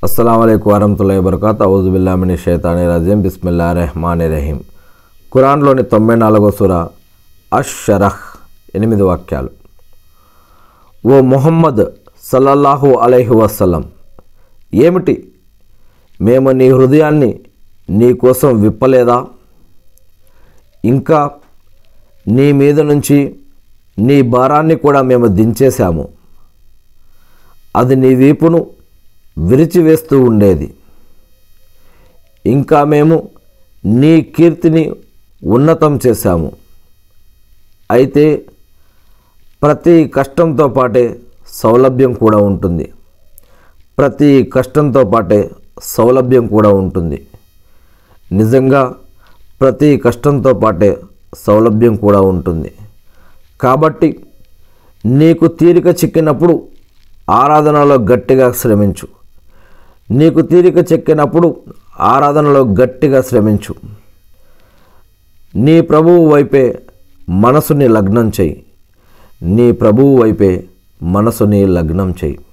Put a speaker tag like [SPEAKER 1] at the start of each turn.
[SPEAKER 1] అస్సలం అయికు వరహతుల్లా వబర్కాత్ ఔజుబిల్లామిని షైతాని రజీం బిస్మిల్లా రెహమాన్ రహీం ఖురాన్లోని తొంభై నాలుగో సుర అష్ షరహ్ ఎనిమిది వాక్యాలు ఓ మొహమ్మద్ సల్లల్లాహు అలైహి వసల్లం ఏమిటి మేము నీ హృదయాన్ని నీ కోసం విప్పలేదా ఇంకా నీ మీద నుంచి నీ భారాన్ని కూడా మేము దించేశాము అది నీ వీపును విరిచివేస్తూ ఉండేది ఇంకా మేము నీ కీర్తిని ఉన్నతం చేశాము అయితే ప్రతి కష్టంతో పాటే సౌలభ్యం కూడా ఉంటుంది ప్రతి కష్టంతో పాటే సౌలభ్యం కూడా ఉంటుంది నిజంగా ప్రతి కష్టంతో పాటే సౌలభ్యం కూడా ఉంటుంది కాబట్టి నీకు తీరిక చిక్కినప్పుడు ఆరాధనలో గట్టిగా శ్రమించు నీకు తీరిక చెక్కినప్పుడు ఆరాధనలో గట్టిగా శ్రమించు నీ ప్రభువు వైపే మనసుని లగ్నం చేయి నీ ప్రభువు వైపే మనసుని లగ్నం చేయి